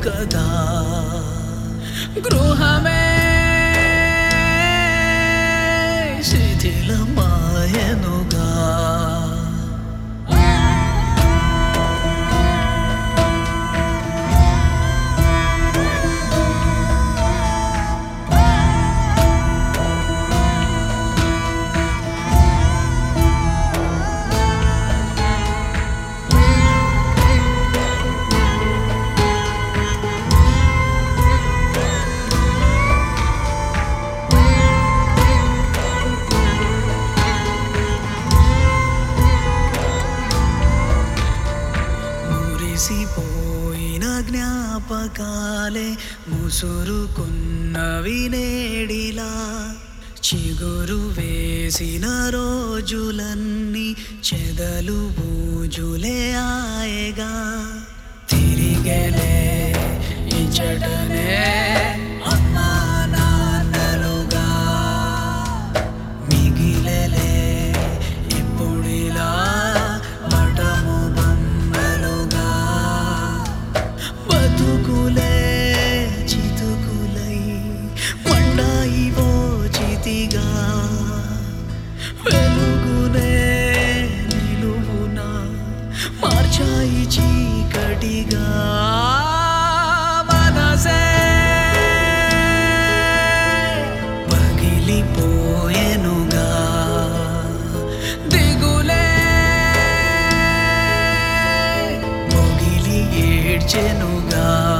కదా గృహమే శిథిలమాయనుగా మురిసిపోయిన జ్ఞాపకాలే ముసురుకున్నవి నేడిలా చిగురు వేసిన రోజులన్నీ చెదలు బూజులే ఆయగా తిరిగెలే ఇచ్చటనే అమ్మా నాన్నలుగా మిగిలలే ఇప్పుడిలా పటము బొమ్మలుగా బతుకులే చితుకులై పండాయివో చితిగా వెలుగునే నిలువున మార్చాయి చీకటిగా మనసే పగిలిపోయెనుగా దిగులే మొగిలి ఏడ్చెనుగా